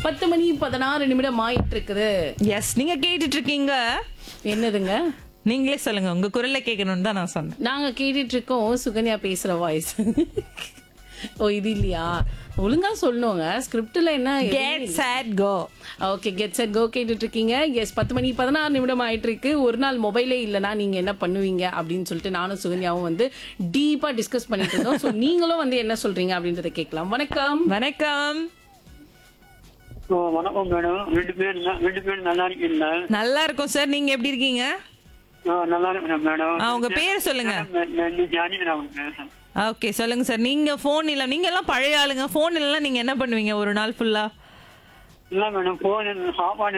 பத்து மணி பதினாறு நிமிடம் ஆயிட்டு இருக்குது எஸ் நீங்க கேட்டுட்டு இருக்கீங்க என்னதுங்க நீங்களே சொல்லுங்க உங்க குரல்ல கேட்கணும்னு தான் நான் சொன்னேன் நாங்க கேட்டுட்டு இருக்கோம் சுகன்யா பேசுற வாய்ஸ் ஓ இது இல்லையா ஒழுங்கா சொல்லணுங்க ஸ்கிரிப்ட்ல என்ன get set go okay get set go கேட்டுட்டு இருக்கீங்க எஸ் பத்து மணி பதினாறு நிமிடம் ஆயிட்டு இருக்கு ஒரு நாள் மொபைலே இல்லைனா நீங்க என்ன பண்ணுவீங்க அப்படின்னு சொல்லிட்டு நானும் சுகன்யாவும் வந்து டீப்பா டிஸ்கஸ் பண்ணிட்டு இருந்தோம் ஸோ நீங்களும் வந்து என்ன சொல்றீங்க அப்படின்றத கேட்கலாம் வணக்கம் வணக்கம் ஓ, வணக்கம் மேடம் ரெண்டு பேர் ந- ரெண்டு பேரும் நல்லா இருக்கீங்களா நல்லா இருக்கும் சார் நீங்க எப்படி இருக்கீங்க ஆ, நல்லா இருக்கேன் மேடம் ஆ, உங்க பேர் சொல்லுங்க மேடம், நான் இந்த ஜானி நான் பேசுறேன் ஓகே சொல்லுங்க சார் நீங்க போன் இல்ல நீங்க எல்லாம் பழைய ஆளுங்க போன் இல்லைன்னா நீங்க என்ன பண்ணுவீங்க ஒரு நாள் ஃபுல்லா இல்ல மேடம் போன் சாப்பாடு